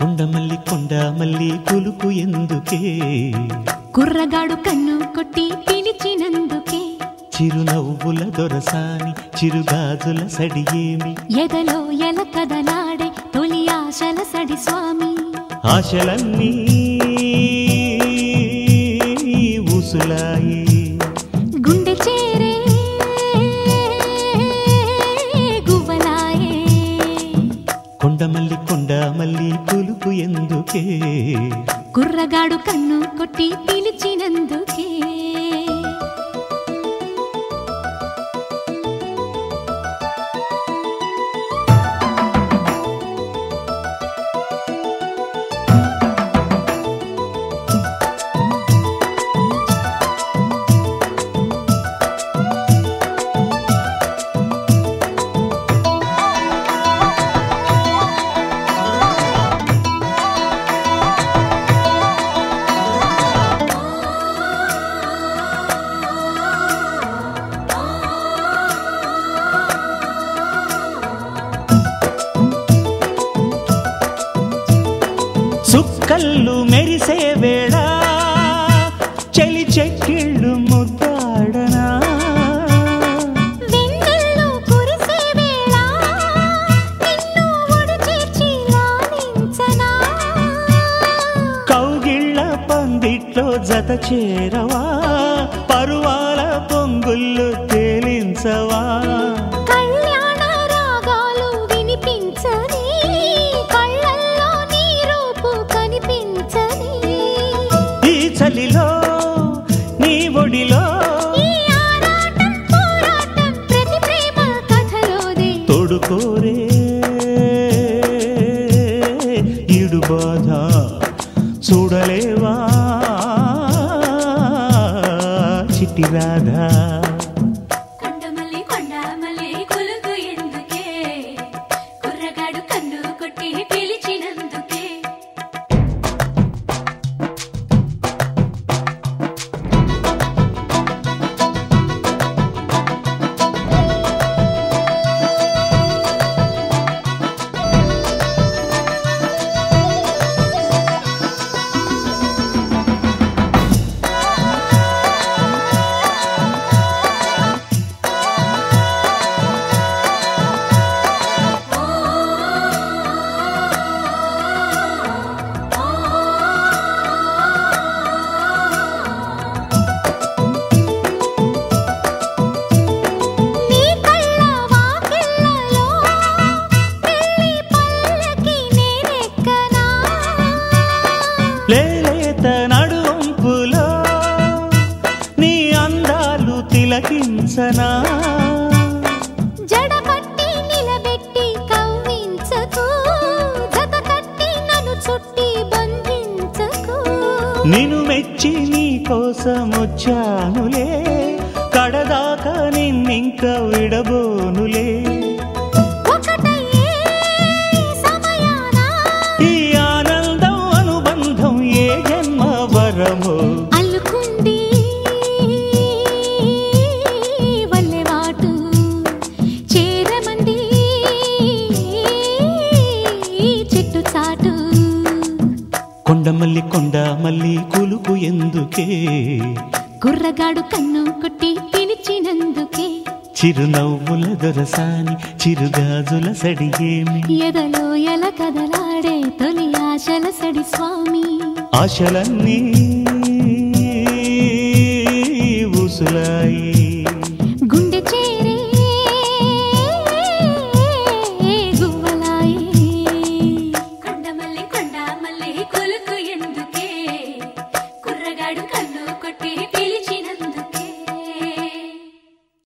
కొండమల్లి కొండమల్లి కులుకు ఎందుకే కుర్రగాడు కన్ను కొట్టి పిలిచినందుకే చిరునవ్వుల దొరసాని చిరుగాజుల సడియేమి ఎదలో ఎల కదలాడే తొలి ఆశల సడి స్వామి ఆశలన్నీ ఊసులాయి గుండె చేరే గువ్వలాయే కొండమల్లి కొండమల్లి కులుకు ఎందుకే కుర్రగాడు కన్ను కొట్టి పిలిచినందుకే సుక్కళ్ళు మెరిసే వేళ చెలి చెక్కిళ్ళు ముద్దాడనా వెన్నెల్లో కురిసే వేళ నిన్ను ఒడి చేర్చి లాలించనా కౌగిళ్ళ పందిట్లో జత చేరవా పరువాల పొంగుళ్ళు తేలించవా కళ్యాణ రాగాలు వినిపించని కళ్ళల్లో నీ రూపు కనిపించని ఈ చలిలో నీ ఒడిలో ఈ ఆరాటం పోరాటం ప్రతి ప్రేమ కథలోదే తోడుకోరే ఈడు బాధ చూడలేవా చిట్టి రాధా కొండమల్లి కొండమల్లి కొలుగు ఎందుకే కుర్రగాడు కన్ను కొట్టి పిలిచినందుకే నీ కళ్ళ వాకిళ్ళలో పెళ్లి పల్లకి నేనెక్కనా లేలేత నడుంపులో నీ అందాలు తిలకించనా జడపట్టి నిలబెట్టి కవ్వించకు జత కట్టి నన్ను చుట్టి బంధించకు నిన్ను మెచ్చి నీ కోసం వచ్చానులే కడదాకా నిన్నింక విడబోనులే ఒకటయ్యే సమయాన ఈ ఆనందం అనుబంధం ఏ జన్మ వరమో అల్లుకుంది వల్లెవాటు చేరమంది చెట్టు చాటు కొండమల్లి కొండమల్లి కులుకు ఎందుకే కుర్రగాడు కన్ను కొట్టి పిలిచినందుకే చిరునవ్వుల దొరసాని చిరుగాజుల సడియేమి ఎదలో ఎల కదలాడే తొలి ఆశల సడి స్వామి ఆశలన్నీ ఊసులాయి